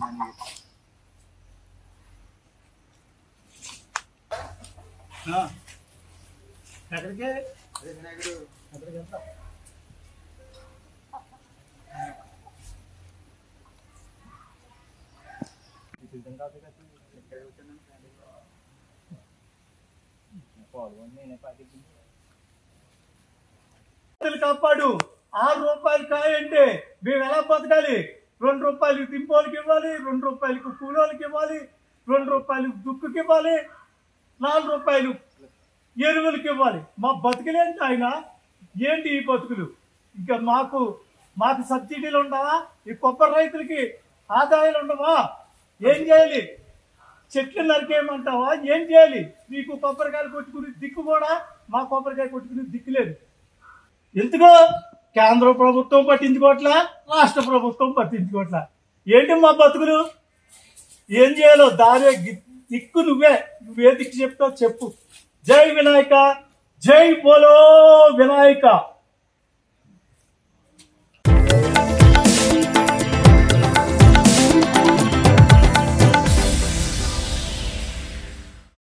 ఆ. ఎక్కడికి ఎక్కడికి వెళ్తాం రైతులు కాపాడు ఆరు రూపాయలు కాయ అంటే మేము ఎలా బతకాలి రెండు రూపాయలు దింపోలకి ఇవ్వాలి రెండు రూపాయలకు కూలోళ్ళకి ఇవ్వాలి రెండు రూపాయలు దుక్కుకి ఇవ్వాలి నాలుగు రూపాయలు ఎరువులకి ఇవ్వాలి మా బతుకులేంటి ఆయన ఏంటి ఈ బతుకులు ఇంకా మాకు మాకు సబ్సిడీలు ఉండవా ఈ కొబ్బరి రైతులకి ఆదాయాలు ఉండవా ఏం చేయాలి చెట్లు నరికేయమంటావా ఏం చేయాలి నీకు కొబ్బరికాయలు కొట్టుకుని దిక్కు కూడా మా కొబ్బరికాయ కొట్టుకుని దిక్కు లేదు ఎందుకో కేంద్ర ప్రభుత్వం పట్టించుకోవట్లా రాష్ట్ర ప్రభుత్వం పట్టించుకోవట్లా ఏంటి మా బతుకులు ఏం చేయాలో దారే గి- దిక్కు నువ్వే నువ్వే దిక్కు చెప్తావు చెప్పు జై వినాయక జై బోలో వినాయక